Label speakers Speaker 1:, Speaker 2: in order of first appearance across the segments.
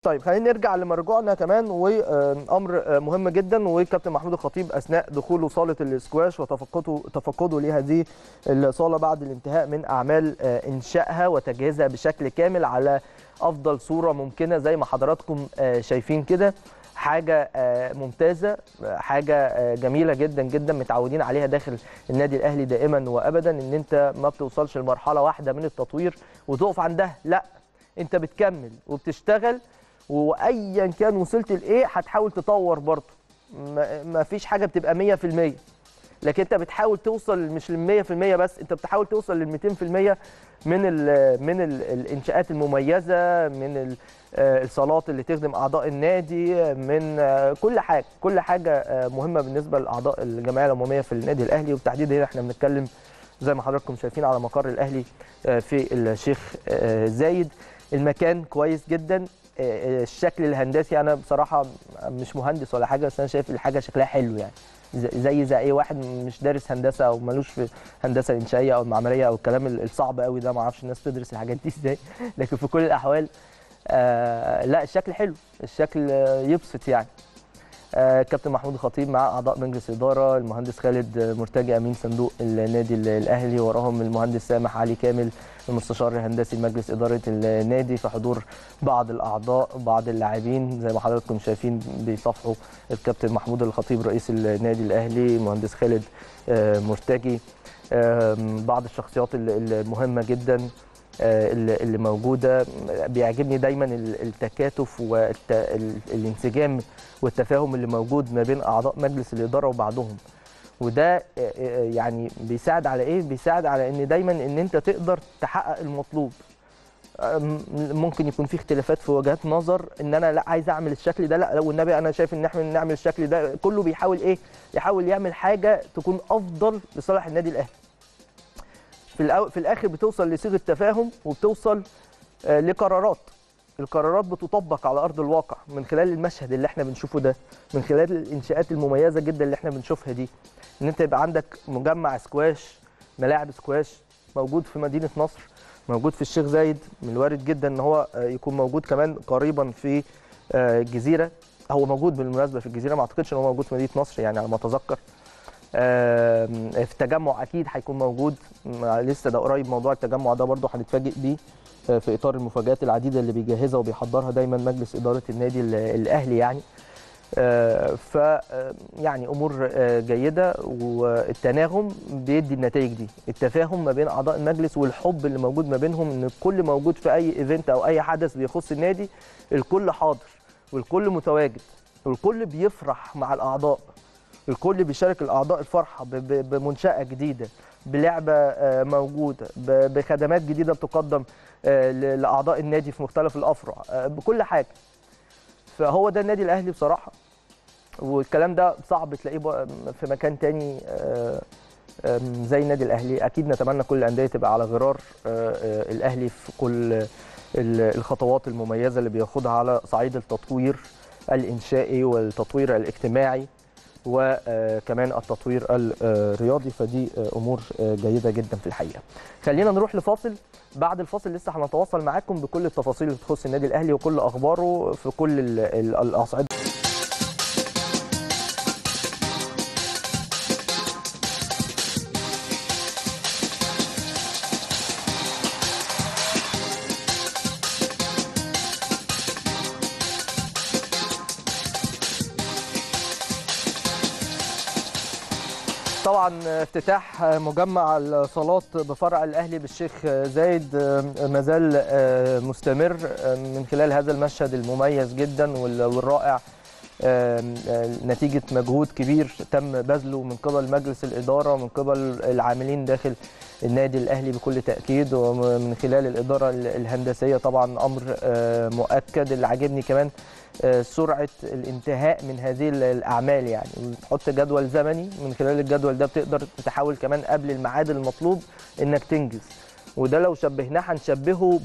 Speaker 1: طيب خلينا نرجع لمرجوعنا كمان وامر مهم جدا وكابتن محمود الخطيب اثناء دخوله صاله الاسكواش وتفقده تفقده لهذه الصاله بعد الانتهاء من اعمال انشائها وتجهيزها بشكل كامل على افضل صوره ممكنه زي ما حضراتكم شايفين كده حاجه ممتازه حاجه جميله جدا جدا متعودين عليها داخل النادي الاهلي دائما وابدا ان انت ما بتوصلش لمرحله واحده من التطوير وتقف عندها لا انت بتكمل وبتشتغل وايا كان وصلت لايه هتحاول تطور برضه ما فيش حاجه بتبقى 100% لكن انت بتحاول توصل مش لل 100% بس انت بتحاول توصل لل 200% من ال من ال الانشاءات المميزه من الصالات اللي تخدم اعضاء النادي من كل حاجه كل حاجه مهمه بالنسبه لاعضاء الجمعيه العموميه في النادي الاهلي وبالتحديد هنا احنا بنتكلم زي ما حضراتكم شايفين على مقر الاهلي في الشيخ زايد المكان كويس جدا الشكل الهندسي انا بصراحه مش مهندس ولا حاجه بس انا شايف الحاجه شكلها حلو يعني زي زي اي واحد مش دارس هندسه او ملوش في هندسه انشائيه او معماريه او الكلام الصعب قوي ده ما اعرفش الناس تدرس الحاجات دي ازاي لكن في كل الاحوال آه لا الشكل حلو الشكل يبسط يعني آه كابتن محمود الخطيب مع اعضاء مجلس اداره المهندس خالد مرتجي امين صندوق النادي الاهلي وراهم المهندس سامح علي كامل المستشار الهندسي لمجلس اداره النادي في حضور بعض الاعضاء بعض اللاعبين زي ما حضراتكم شايفين بيصافحوا الكابتن محمود الخطيب رئيس النادي الاهلي المهندس خالد آه مرتجي بعض الشخصيات المهمه جدا اللي موجوده بيعجبني دايما التكاتف والانسجام والتفاهم اللي موجود ما بين اعضاء مجلس الاداره وبعضهم وده يعني بيساعد على ايه بيساعد على ان دايما ان انت تقدر تحقق المطلوب ممكن يكون في اختلافات في وجهات نظر ان انا لا عايز اعمل الشكل ده لا والنبي انا شايف ان احنا نعمل الشكل ده كله بيحاول ايه يحاول يعمل حاجه تكون افضل لصالح النادي الاهلي في الأو... في الاخر بتوصل لصيغه تفاهم وبتوصل آه لقرارات القرارات بتطبق على ارض الواقع من خلال المشهد اللي احنا بنشوفه ده من خلال الانشاءات المميزه جدا اللي احنا بنشوفها دي ان انت يبقى عندك مجمع سكواش ملاعب سكواش موجود في مدينه نصر موجود في الشيخ زايد من الوارد جدا ان هو يكون موجود كمان قريبا في الجزيره هو موجود بالمناسبه في الجزيره ما اعتقدش ان هو موجود في مدينه نصر يعني على ما اتذكر في التجمع اكيد هيكون موجود لسه ده قريب موضوع التجمع ده برضه هنتفاجئ بيه في اطار المفاجات العديده اللي بيجهزها وبيحضرها دايما مجلس اداره النادي الاهلي يعني ف يعني امور جيده والتناغم بيدي النتائج دي التفاهم ما بين اعضاء المجلس والحب اللي موجود ما بينهم ان الكل موجود في اي ايفنت او اي حدث بيخص النادي الكل حاضر والكل متواجد والكل بيفرح مع الاعضاء الكل بيشارك الاعضاء الفرحه بمنشاه جديده بلعبه موجوده بخدمات جديده بتقدم لاعضاء النادي في مختلف الافرع بكل حاجه فهو ده النادي الاهلي بصراحه والكلام ده صعب تلاقيه في مكان تاني زي النادي الاهلي اكيد نتمنى كل الانديه تبقى على غرار الاهلي في كل الخطوات المميزه اللي بياخدها على صعيد التطوير الانشائي والتطوير الاجتماعي وكمان التطوير الرياضي فدي امور جيده جدا في الحقيقه. خلينا نروح لفاصل بعد الفاصل لسه هنتواصل معاكم بكل التفاصيل اللي تخص النادي الاهلي وكل اخباره في كل الاصعده. طبعا افتتاح مجمع الصالات بفرع الاهلي بالشيخ زايد ما زال مستمر من خلال هذا المشهد المميز جدا والرائع نتيجه مجهود كبير تم بذله من قبل مجلس الاداره ومن قبل العاملين داخل النادي الاهلي بكل تاكيد ومن خلال الاداره الهندسيه طبعا امر مؤكد اللي عاجبني كمان سرعه الانتهاء من هذه الاعمال يعني تحط جدول زمني من خلال الجدول ده بتقدر تحاول كمان قبل الميعاد المطلوب انك تنجز وده لو شبهناه هنشبهه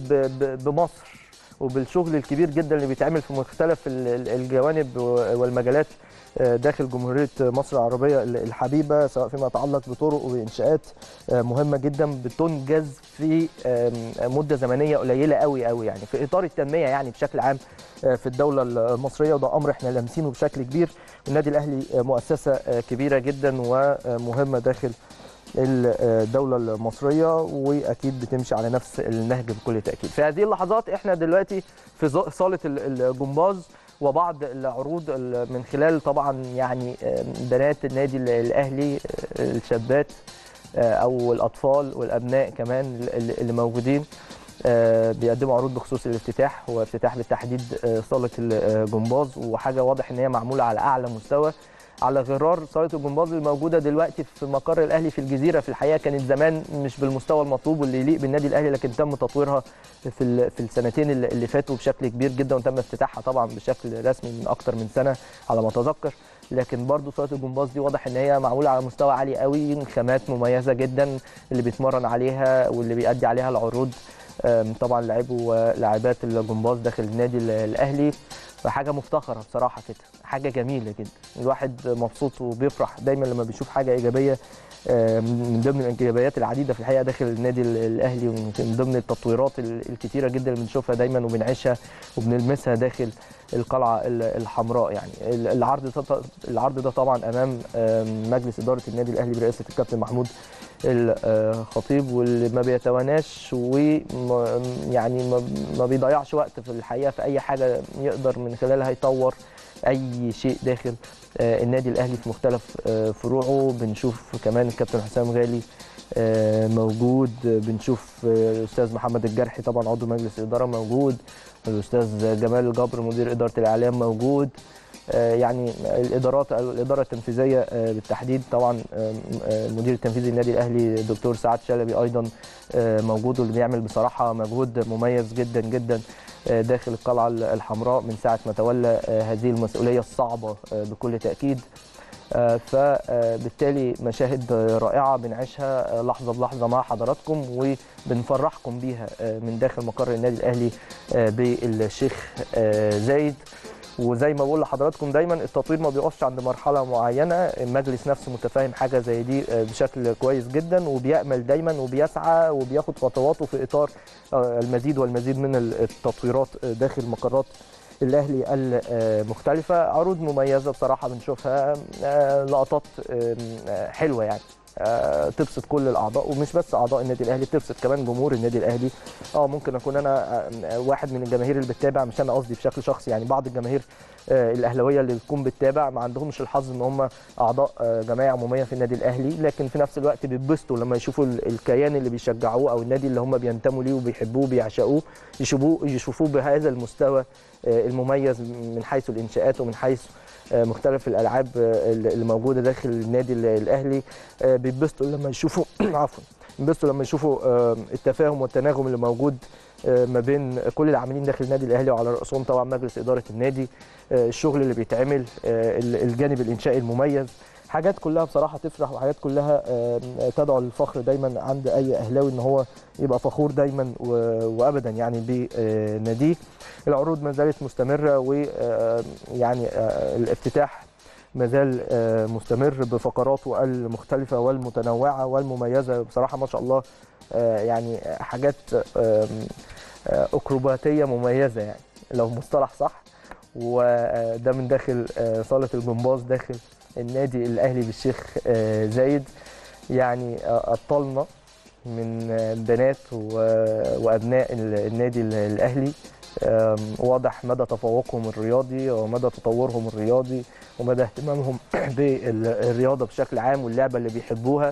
Speaker 1: بمصر وبالشغل الكبير جدا اللي بيتعمل في مختلف الجوانب والمجالات داخل جمهوريه مصر العربيه الحبيبه سواء فيما يتعلق بطرق وانشاءات مهمه جدا بتنجز في مده زمنيه قليله قوي قوي يعني في اطار التنميه يعني بشكل عام في الدوله المصريه وده امر احنا لامسينه بشكل كبير النادي الاهلي مؤسسه كبيره جدا ومهمه داخل الدوله المصريه واكيد بتمشي على نفس النهج بكل تاكيد في هذه اللحظات احنا دلوقتي في صاله الجمباز وبعض العروض من خلال طبعا يعني بنات النادي الاهلي الشابات او الاطفال والابناء كمان اللي موجودين بيقدموا عروض بخصوص الافتتاح وافتتاح بالتحديد صاله الجمباز وحاجه واضح ان هي معموله على اعلى مستوى على غرار صاله الجمباز الموجوده دلوقتي في مقر الاهلي في الجزيره في الحقيقه كانت زمان مش بالمستوى المطلوب واللي يليق بالنادي الاهلي لكن تم تطويرها في في السنتين اللي فاتوا بشكل كبير جدا وتم افتتاحها طبعا بشكل رسمي من اكتر من سنه على ما اتذكر لكن برضو صاله الجمباز دي واضح ان هي معموله على مستوى عالي قوي خامات مميزه جدا اللي بيتمرن عليها واللي بيأدي عليها العروض طبعا لاعبو ولاعبات الجمباز داخل النادي الاهلي فحاجه مفتخره بصراحه كده حاجه جميله جدا الواحد مبسوط وبيفرح دايما لما بيشوف حاجه ايجابيه من ضمن الايجابيات العديده في الحقيقه داخل النادي الاهلي ومن ضمن التطويرات الكتيره جدا اللي بنشوفها دايما وبنعيشها وبنلمسها داخل القلعه الحمراء يعني العرض ده العرض ده طبعا امام مجلس اداره النادي الاهلي برئاسه الكابتن محمود الخطيب واللي ما بيتواناش ويعني ما بيضيعش وقت في الحقيقه في اي حاجه يقدر من خلالها يطور اي شيء داخل النادي الاهلي في مختلف فروعه بنشوف كمان الكابتن حسام غالي موجود بنشوف الاستاذ محمد الجرحي طبعا عضو مجلس الاداره موجود الاستاذ جمال الجبر مدير اداره الاعلام موجود يعني الادارات الاداره التنفيذيه بالتحديد طبعا المدير التنفيذي للنادي الاهلي الدكتور سعد شلبي ايضا موجود واللي بيعمل بصراحه مجهود مميز جدا جدا داخل القلعه الحمراء من ساعه ما تولى هذه المسؤوليه الصعبه بكل تاكيد فبالتالي مشاهد رائعه بنعيشها لحظه بلحظه مع حضراتكم وبنفرحكم بيها من داخل مقر النادي الاهلي بالشيخ زايد وزي ما بقول لحضراتكم دايما التطوير ما بيقفش عند مرحله معينه المجلس نفسه متفاهم حاجه زي دي بشكل كويس جدا وبيامل دايما وبيسعى وبياخد خطواته في اطار المزيد والمزيد من التطويرات داخل مقرات الاهلي المختلفه عروض مميزه بصراحه بنشوفها لقطات حلوه يعني تبسط كل الاعضاء ومش بس اعضاء النادي الاهلي بتبسط كمان جمهور النادي الاهلي اه ممكن اكون انا واحد من الجماهير اللي بتتابع مش انا قصدي بشكل شخصي يعني بعض الجماهير الاهلاويه اللي بتكون بتتابع ما عندهمش الحظ ان هم اعضاء جمعيه عموميه في النادي الاهلي لكن في نفس الوقت بيتبسطوا لما يشوفوا الكيان اللي بيشجعوه او النادي اللي هم بينتموا ليه وبيحبوه وبيعشقوه يشوفوه يشوفوه بهذا المستوى المميز من حيث الانشاءات ومن حيث مختلف الالعاب اللي موجوده داخل النادي الاهلي بيتبسطوا لما يشوفوا عفوا بيتبسطوا لما يشوفوا التفاهم والتناغم اللي موجود ما بين كل العاملين داخل النادي الاهلي وعلى راسهم طبعا مجلس اداره النادي الشغل اللي بيتعمل الجانب الانشائي المميز حاجات كلها بصراحه تفرح وحاجات كلها تدعو للفخر دايما عند اي اهلاوي ان هو يبقى فخور دايما وابدا يعني بناديه العروض ما زالت مستمره ويعني الافتتاح ما زال مستمر بفقراته المختلفه والمتنوعه والمميزه بصراحه ما شاء الله يعني حاجات اكروباتيه مميزه يعني لو مصطلح صح وده من داخل صاله الجمباز داخل النادي الاهلي بالشيخ زايد يعني ابطالنا من بنات وابناء النادي الاهلي واضح مدى تفوقهم الرياضي ومدى تطورهم الرياضي ومدى اهتمامهم بالرياضه بشكل عام واللعبه اللي بيحبوها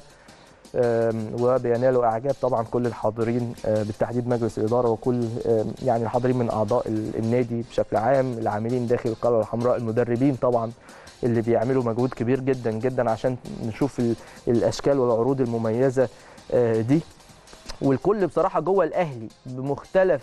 Speaker 1: وبينالوا اعجاب طبعا كل الحاضرين بالتحديد مجلس الاداره وكل يعني الحاضرين من اعضاء النادي بشكل عام العاملين داخل القلعه الحمراء المدربين طبعا اللي بيعملوا مجهود كبير جدا جدا عشان نشوف الاشكال والعروض المميزه دي والكل بصراحه جوه الاهلي بمختلف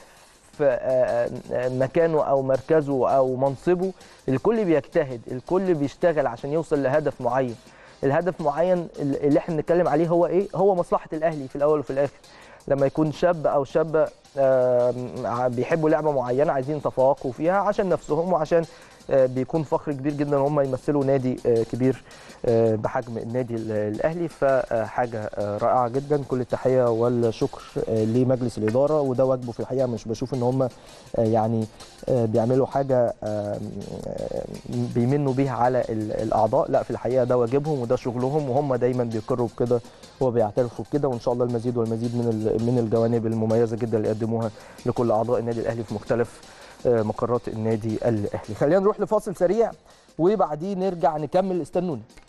Speaker 1: مكانه او مركزه او منصبه الكل بيجتهد الكل بيشتغل عشان يوصل لهدف معين الهدف معين اللي احنا بنتكلم عليه هو ايه هو مصلحه الاهلي في الاول وفي الاخر لما يكون شاب او شابه بيحبوا لعبه معينه عايزين يتفوقوا فيها عشان نفسهم وعشان آه، بيكون فخر كبير جدا ان هم يمثلوا نادي آه، كبير آه، بحجم النادي ال- الاهلي فحاجه آه، رائعه جدا كل التحيه والشكر آه، لمجلس الاداره وده واجبه في الحقيقه مش بشوف ان هم آه، يعني آه، بيعملوا حاجه آه، آه، بيمنوا بيها على ال- الاعضاء لا في الحقيقه ده واجبهم وده شغلهم وهم دايما بيقروا بكده وبيعترفوا بكده وان شاء الله المزيد والمزيد من ال- من الجوانب المميزه جدا اللي يقدموها لكل اعضاء النادي الاهلي في مختلف آه، مقرات النادي الاهلي خلينا نروح لفاصل سريع وبعديه نرجع نكمل استنونا